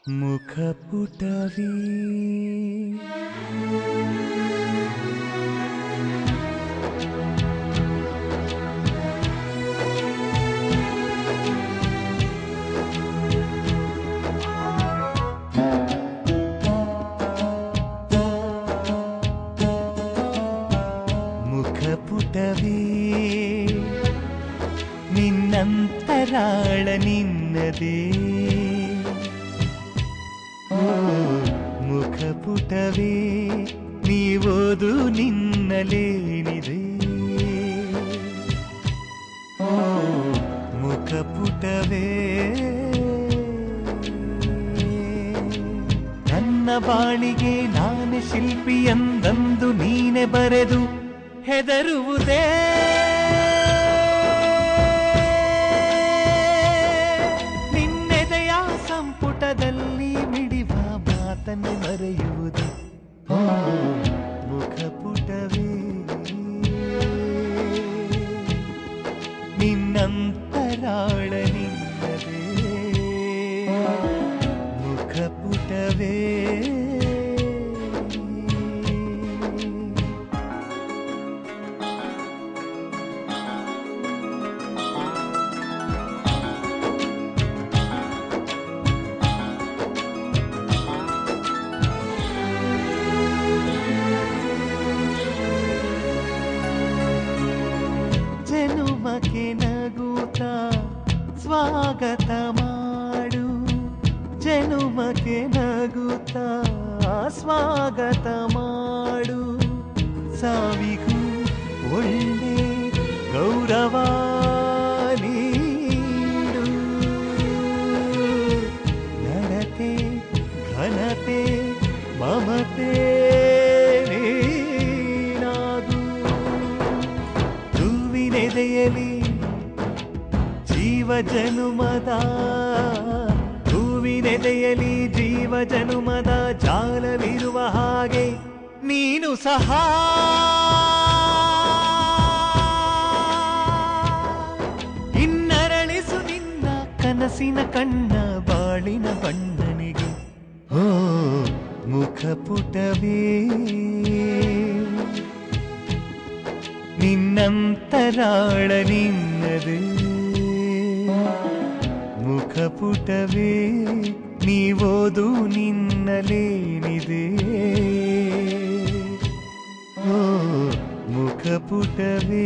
ಮುಖಪುಟವೇ ಮುಖಪುಟವೇ ನಿನ್ನಂತರಾಳ ನಿನ್ನದೇ ಓ ಮುಖಪುಟವೇ ನೀವೋದು ನಿನ್ನಲೇನಿದೆ ಓ ಮುಖಪುಟವೇ ನನ್ನ ಬಾಳಿಗೆ ನಾನೇ ಶಿಲ್ಪಿ ಎಂದಂದು ನೀನೆ ಬರೆದು ಹೆದರುವುದೇ ನಿನ್ನೆದೆಯ ಸಂಪುಟದಲ್ಲಿ ಮಿಡಿವ ಮಾತನ್ನು ಮರೆಯುವುದು ಓ, ಮುಖಪುಟವೇ ನಿನ್ನಂತರಾಳ ನಿನ್ನದೇ ಮುಖಪುಟವೇ ಜನುಮಕ್ಕೆ ನಗೂತ ಸ್ವಾಗತ ಮಾಡು ಜನುಮಕ್ಕೆ ನಗುತ್ತ ಸ್ವಾಗತ ಮಾಡು ಸಾವಿಗೂ ಒಳ್ಳೆ ಗೌರವ ನೀಡು ನಡತೆ ಘನತೆ ಮಮತೆ ನೀನಾಗು ಹೂವಿನೆದೆಯಲಿ ಜೀವ ಜನುಮದ ಹೂವಿನೆದೆಯಲಿ ಜೀವ ಜನುಮದ ಜಾಲವಿರುವ ಹಾಗೆ ನೀನು ಸಹ ಇನ್ನರಳಿಸು ನಿನ್ನ ಕನಸಿನ ಕಣ್ಣ ಬಾಳಿನ ಬಣ್ಣನಿಗೆ ಓ ಮುಖಪುಟವೇ ನಿನ್ನಂತರಾಳ ನಿನ್ನದು ಮುಖಪುಟವೇ ನೀವೋದು ನಿನ್ನಲೇನಿದೆ ಓ ಮುಖಪುಟವೇ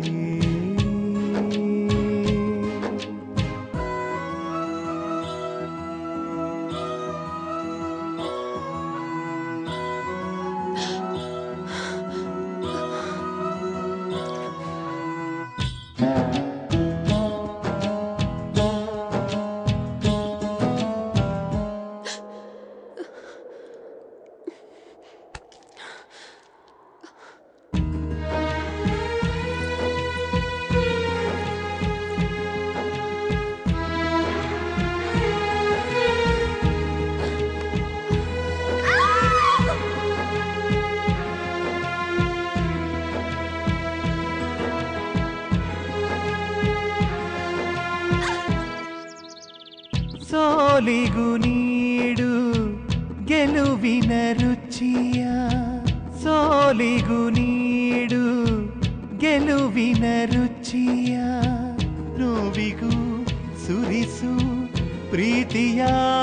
ಸೋಲಿಗು ನೀಡು ಗೆಲುವಿನ ರುಚಿಯ ಸೋಲಿಗು ನೀಡು ಗೆಲುವಿನ ರುಚಿಯ ನೋವಿಗೂ ಸುರಿಸು ಪ್ರೀತಿಯ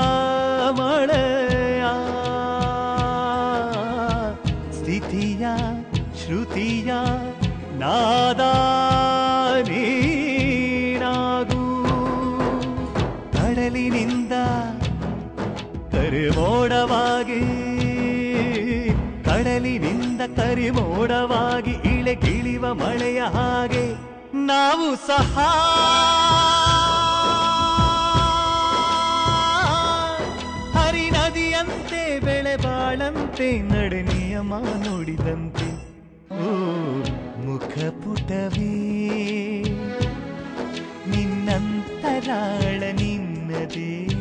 ಮಳೆಯ ಸ್ಥಿತಿಯ ಶ್ರುತಿಯ ನಾದ ನೀನಾಗು ಕಡಲಿನಿಂದ ಕರಿಮೋಡವಾಗಿ ಕಡಲಿನಿಂದ ಕರಿಮೋಡವಾಗಿ ಇಳೆಗಿಳಿವ ಮಳೆಯ ಹಾಗೆ ನಾವು ಸಹ ಹರಿನದಿಯಂತೆ ಬೆಳೆ ಬಾಳಂತೆ ನಡೆ ನಿಯಮ ನುಡಿದಂತೆ ಓ ಮುಖಪುಟವೇ ನಿನ್ನಂತರಾಳ ನಿನ್ನದೇ